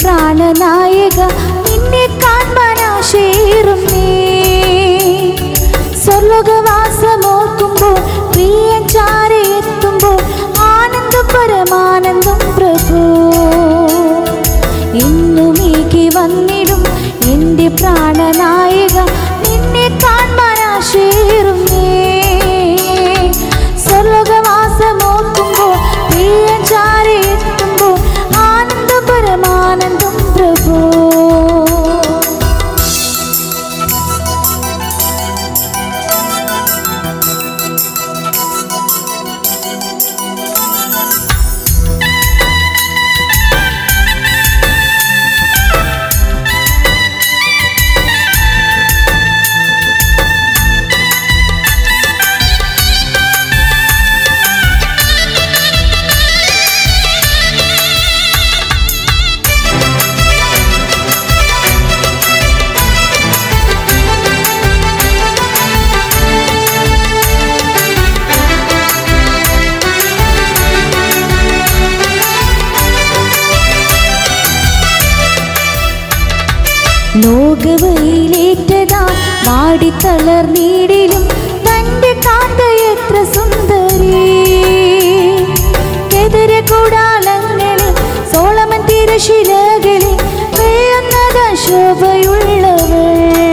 പ്രാണനായക നിന്നെ കാണാൻ ആശയേറുന്നേ സ്വർലോകവാസമോർക്കുമ്പോൾ പ്രിയൻ ചാരെ എത്തുമ്പോൾ ആനന്ദം പരമാനന്ദം പ്രഭു ഇന്നുമേക്ക് വന്നിടും എൻ്റെ പ്രാണനായക നിന്നെ കാണാൻ ആശയേറുന്നേ സ്വർലോകവാസമോർക്കുമ്പോൾ പ്രിയൻ ചാരെ എത്തുമ്പോൾ ആനന്ദം പരമാനന്ദം പ്രഭു ലോകവയിലേറ്റതാ വാടിത്തളർന്നീടിലും തൻ്റെ കാന്ത എത്ര സുന്ദരി എതിരെ കൂടാലങ്ങളിൽ സോളമൻ തിരശിലകളിൽ വീഴുന്നത് ശോഭയുള്ളവൾ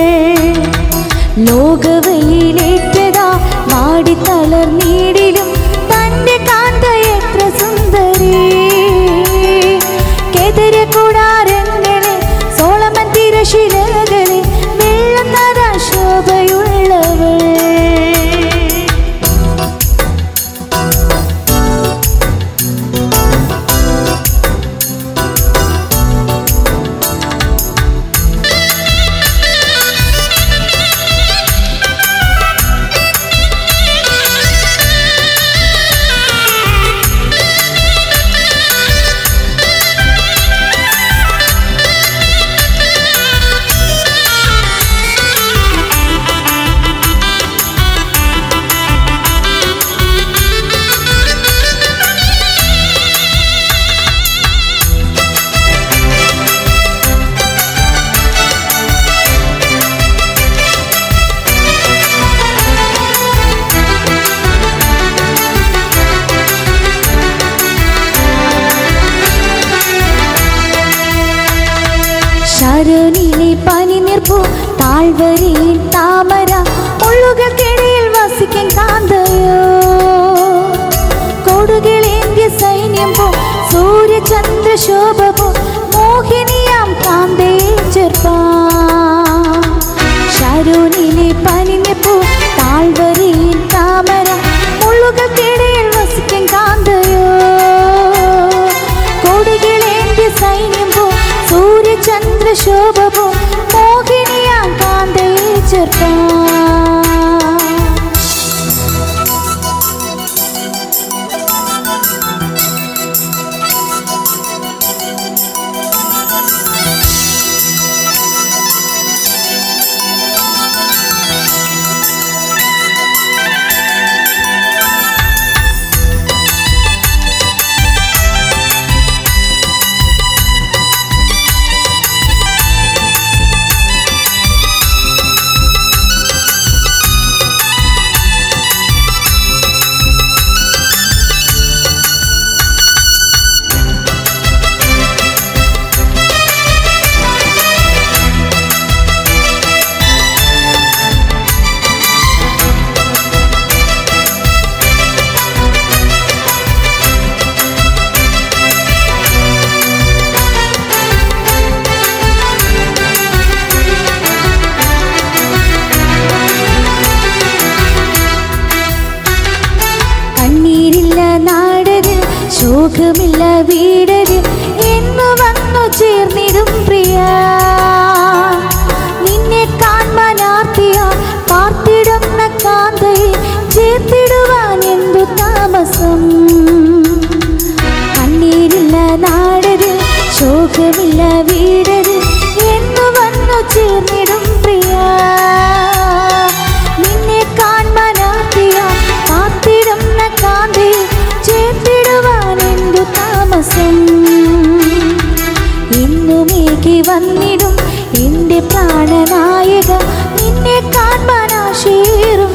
ലോകവയിലേറ്റതാ വാടിത്തളർന്നീടിലും തൻ്റെ കാന്ത എത്ര സുന്ദരി കെതിരെ കൂടാരങ്ങളിൽ സോളമൻ തിരശിലകളിൽ വീഴുന്നത് ശോഭയുള്ളവൾ ശരണിലെ പനി നിർപ്പു താഴ്വരയിൽ താമര മുള്ളുകൾക്കിടയിൽ വസിക്കും കാന്തയോ കൊടുകളേന്ത്യ സൈന്യം പോ സൂര്യചന്ദ്ര ശോഭ പോ മോഹിനിയാം കാന്തയെ ചെറുപ്പാ ശരണിലെ പനി നിർപ്പു താഴ്വരയിൽ താമര മുള്ളുകൾക്കിടയിൽ വസിക്കും കാന്തയോ കൊടികളേന്ത്യ സൈന്യം പോ സൂര്യചന്ദ്ര ശോഭ പോ മോഹിനിയാ കാന്തയെ ചെറുപ്പാ എൻ്റെ പ്രാണനായക നിന്നെ കാണാൻ ആശയേറും